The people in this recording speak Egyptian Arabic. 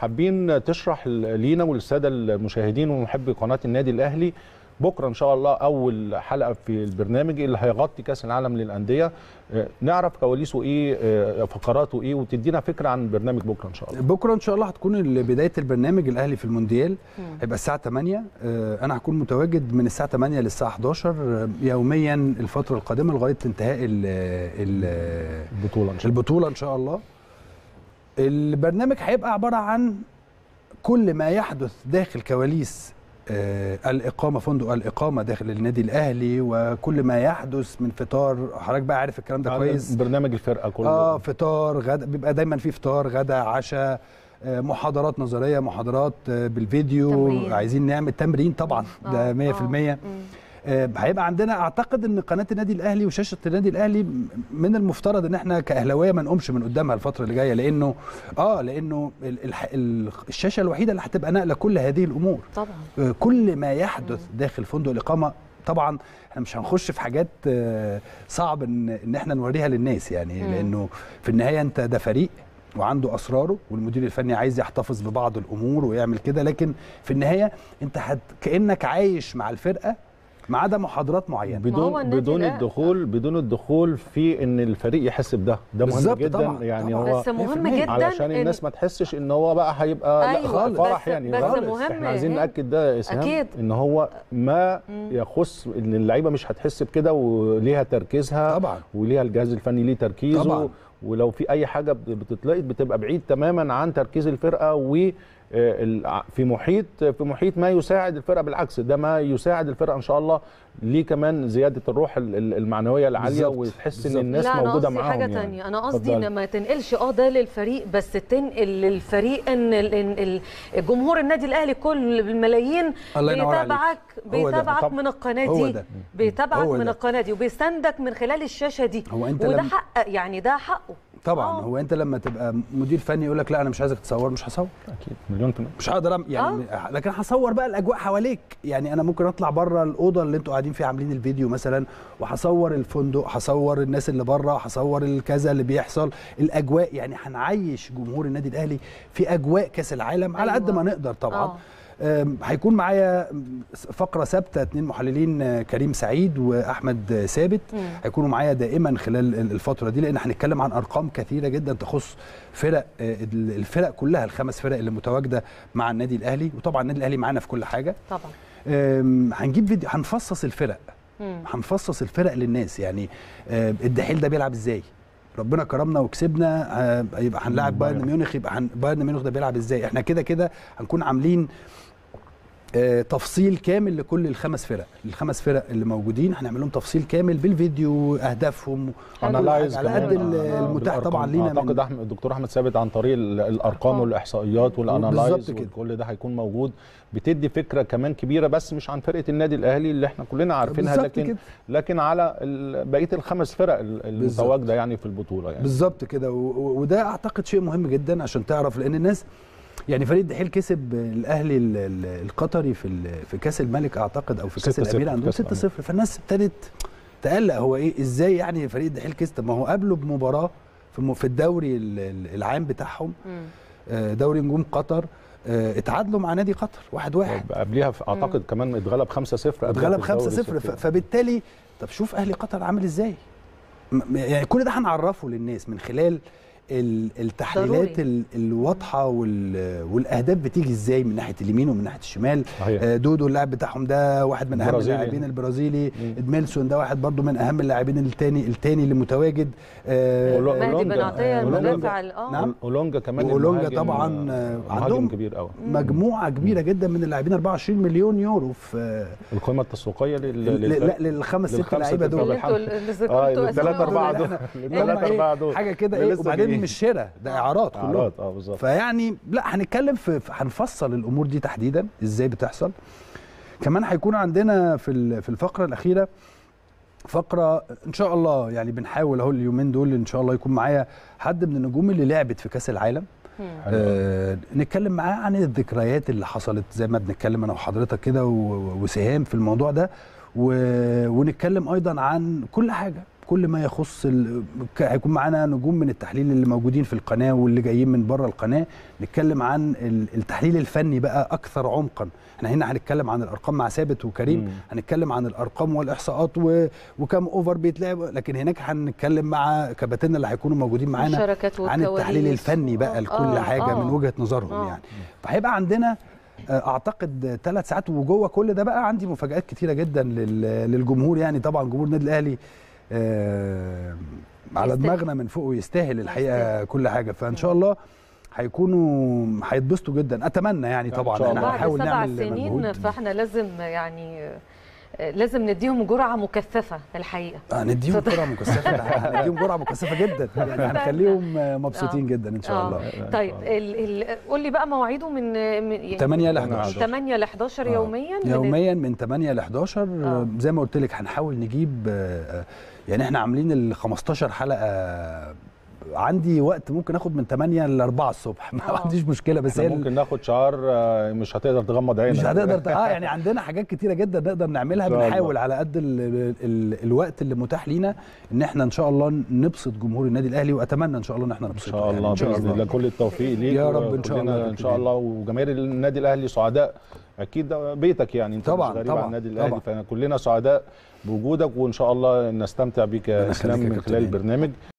حابين تشرح لينا وللساده المشاهدين ومحبي قناه النادي الاهلي بكره ان شاء الله اول حلقه في البرنامج اللي هيغطي كاس العالم للانديه نعرف كواليسه ايه فقراته ايه وتدينا فكره عن برنامج بكره ان شاء الله بكره ان شاء الله هتكون بدايه البرنامج الاهلي في المونديال هيبقى الساعه 8 انا هكون متواجد من الساعه 8 للساعه 11 يوميا الفتره القادمه لغايه انتهاء ال ال البطوله ان شاء الله البطوله ان شاء الله البرنامج هيبقى عباره عن كل ما يحدث داخل كواليس آه الاقامه فندق الاقامه داخل النادي الاهلي وكل ما يحدث من فطار حضرتك بقى عارف الكلام ده كويس برنامج الفرقه كله اه فطار غدا بيبقى دايما في فطار غدا عشاء آه محاضرات نظريه محاضرات آه بالفيديو تمرين. عايزين نعمل تمرين طبعا ده 100% آه هيبقى عندنا اعتقد ان قناه النادي الاهلي وشاشه النادي الاهلي من المفترض ان احنا كاهلاويه ما نقومش من قدامها الفتره اللي جايه لانه اه لانه ال ال الشاشه الوحيده اللي هتبقى ناقله كل هذه الامور طبعا آه كل ما يحدث داخل فندق الاقامه طبعا احنا مش هنخش في حاجات آه صعب ان ان احنا نوريها للناس يعني مم. لانه في النهايه انت ده فريق وعنده اسراره والمدير الفني عايز يحتفظ ببعض الامور ويعمل كده لكن في النهايه انت هت كانك عايش مع الفرقه ما عدا محاضرات معينه ما هو بدون النادي بدون الأهلي. الدخول بدون الدخول في ان الفريق يحس بده ده مهم بالظبط جدا طبعا، يعني طبعا. هو بس مهم 100% جدا علشان إن- الناس ما تحسش ان هو بقى هيبقى لا أيوة، خالص فرح بس- يعني بس خالص. مهم احنا عايزين إيه؟ ناكد ده يا اسهام أكيد. ان هو ما يخص ان اللعيبه مش هتحس بكده وليها تركيزها طبعا. وليها الجهاز الفني ليه تركيزه طبعا. ولو في اي حاجه بتتلقط بتبقى بعيد تماما عن تركيز الفرقه و آه، الع- في محيط في محيط ما يساعد الفرقه بالعكس ده ما يساعد الفرقه ان شاء الله ليه كمان زياده الروح ال- ال- المعنويه العاليه بالظبط. وتحس ان بالظبط. الناس لا انا موجوده قصدي معاهم حاجه يعني. تانية انا قصدي اتفضلي. ان ما تنقلش اه ده للفريق بس تنقل للفريق ان ال- إن ال- جمهور النادي الاهلي كل الملايين الله ينور عليك. بيتابعك هو ده. بيتابعك طب- من القناه هو دي ده. بيتابعك هو من ده. القناه دي وبيساندك من خلال الشاشه دي هو أنت وده لما- حق يعني ده حقه طبعا آه. هو انت لما تبقى مدير فني يقول لك لا انا مش عايزك تصور مش هصور اكيد مليون في المية. مش هقدر أم- يعني آه. لكن هصور بقى الاجواء حواليك يعني انا ممكن اطلع بره الاوضه اللي انتوا قاعدين فيها عاملين الفيديو مثلا وهصور الفندق هصور الناس اللي بره هصور الكذا اللي بيحصل الاجواء يعني هنعيش جمهور النادي الاهلي في اجواء كاس العالم على قد أيوة. ما نقدر طبعا آه. أم، هيكون معايا فقره ثابته اتنين محللين آه، كريم سعيد واحمد آه، ثابت مم. هيكونوا معايا دائما خلال ال- الفتره دي لان هنتكلم عن ارقام كثيره جدا تخص فرق آه، ال- الفرق كلها الخمس فرق اللي متواجده مع النادي الاهلي وطبعا النادي الاهلي معانا في كل حاجه طبعا أم، هنجيب فيديو هنفصص الفرق مم. هنفصص الفرق للناس يعني آه، الدحيل ده بيلعب ازاي ربنا كرمنا وكسبنا آه، يبقى هنلاعب بايرن بايرن. ميونخ يبقى هن- بايرن ميونخ ده بيلعب ازاي احنا كده كده هنكون عاملين آه، تفصيل كامل لكل الخمس فرق الخمس فرق اللي موجودين هنعمل لهم تفصيل كامل بالفيديو اهدافهم كل انالايز حاجة على قد ال- المتاح طبعا لينا من- اعتقد احمد الدكتور احمد ثابت عن طريق ال- الارقام أرقام. والاحصائيات والانالايز بالظبط كده. وكل ده هيكون موجود بتدي فكره كمان كبيره بس مش عن فرقه النادي الاهلي اللي احنا كلنا عارفينها بالظبط لكن كده. لكن على ال- بقيه الخمس فرق ال- المتواجده يعني في البطوله يعني بالظبط كده و- و- وده اعتقد شيء مهم جدا عشان تعرف لان الناس يعني فريق الدحيل كسب الاهلي ال- ال- القطري في ال- في كاس الملك اعتقد او في كاس 6-0 الامير في عندهم كأس 6 0 فالناس ابتدت تقلق هو ايه ازاي يعني فريق الدحيل كسب طب ما هو قابله بمباراه في الم- في الدوري ال- ال- العام بتاعهم مم. آه، دوري نجوم قطر آه، اتعادلوا مع نادي قطر واحد واحد قبليها في- اعتقد كمان اتغلب 5-0 قبلها اتغلب في الدوري 5 0 السعودي. فبالتالي طب شوف اهلي قطر عامل ازاي م- يعني كل ده هنعرفه للناس من خلال ال- التحليلات ضروري. ال- الواضحه وال- والاهداف بتيجي ازاي من ناحيه اليمين ومن ناحيه الشمال صحيح. آه، دودو اللاعب بتاعهم ده واحد من اهم برازيلي. اللاعبين البرازيلي مم. ادميلسون ده واحد برضو من اهم اللاعبين التاني التاني اللي متواجد آه، أولو- مهدي بن أولونجا. عطيه أولونجا. المدافع ال- اه نعم. اولونجا كمان وأولونجا المهاجم، طبعاً، آه، آه، مهاجم عندهم- كبير قوي مجموعه كبيره جدا من اللاعبين 24 مليون يورو في القيمه التسويقيه لل... ل- للفرق. لا للخمس ست للخمسة لعيبه ست دول اللي انتوا اللي ذكرتوا اه أسمائهم. الثلاثه اربعه دول هم الثلاثه إيه؟ اربعه دول حاجه كده اللي ايه لسه وبعدين جايين. مش شراء ده اعراض كلهم اعراض اه بالظبط فيعني لا هنتكلم في في- هنفصل الامور دي تحديدا ازاي بتحصل كمان هيكون عندنا في ال- في الفقره الاخيره فقره ان شاء الله يعني بنحاول اهو اليومين دول ان شاء الله يكون معايا حد من النجوم اللي لعبت في كاس العالم مم. حلو. آه نتكلم معاه عن الذكريات اللي حصلت زي ما بنتكلم انا وحضرتك كده و- و- وسهام في الموضوع ده و... ونتكلم ايضا عن كل حاجه كل ما يخص ال... ك- هيكون معانا نجوم من التحليل اللي موجودين في القناه واللي جايين من بره القناه نتكلم عن ال- التحليل الفني بقى اكثر عمقا احنا هنا هنتكلم عن الارقام مع ثابت وكريم مم. هنتكلم عن الارقام والاحصاءات و... وكم اوفر بيتلعب لكن هناك هنتكلم مع كباتننا اللي هيكونوا موجودين معانا الشركات عن التحليل والكواليس. الفني بقى آه، لكل آه، حاجه آه. من وجهه نظرهم آه. يعني فهيبقى عندنا آه، اعتقد ثلاث ساعات وجوه كل ده بقى عندي مفاجات كتيره جدا لل- للجمهور يعني طبعا جمهور النادي الاهلي آه، على يستاهل. دماغنا من فوق ويستاهل الحقيقه يستاهل. كل حاجه فان شاء الله هيكونوا هيتبسطوا جدا اتمنى يعني إن طبعا شاء احنا الله. بعد هنحاول سبع نعمل سنين مجهود فاحنا لازم يعني آه، لازم نديهم جرعه مكثفه الحقيقه آه، نديهم جرعه مكثفه ده نديهم جرعه مكثفه جدا يعني هنخليهم آه، مبسوطين آه. جدا ان شاء آه. الله طيب ال ال قول لي بقى مواعيده من من يعني 8 ل أنا 11 8 ل 11 آه. يوميا من يوميا من 8 ل 11 آه. زي ما قلت لك هنحاول نجيب آه، آه، يعني احنا عاملين ال 15 حلقه عندي وقت ممكن اخد من 8 ل 4 الصبح ما آه. عنديش مشكله بس احنا هي ممكن ناخد شعار آه، مش هتقدر تغمض عينك مش هتقدر ت- اه يعني عندنا حاجات كتيره جدا نقدر نعملها إن شاء الله. بنحاول على قد ال ال الوقت اللي متاح لينا ان احنا ان شاء الله نبسط جمهور النادي الاهلي واتمنى ان شاء الله ان احنا ان نبسطه شاء يعني الله إن شاء باذن الله كل التوفيق ليك يا رب إن شاء وكلنا الله ان شاء كابتن الله وجماهير النادي الاهلي سعداء اكيد ده بيتك يعني انت طبعاً، مش غريب طبعاً، عن النادي الاهلي طبعاً. فكلنا سعداء بوجودك وان شاء الله نستمتع بيك يا ربنا اسلام يخليك يا من كابتن خلال هاني. البرنامج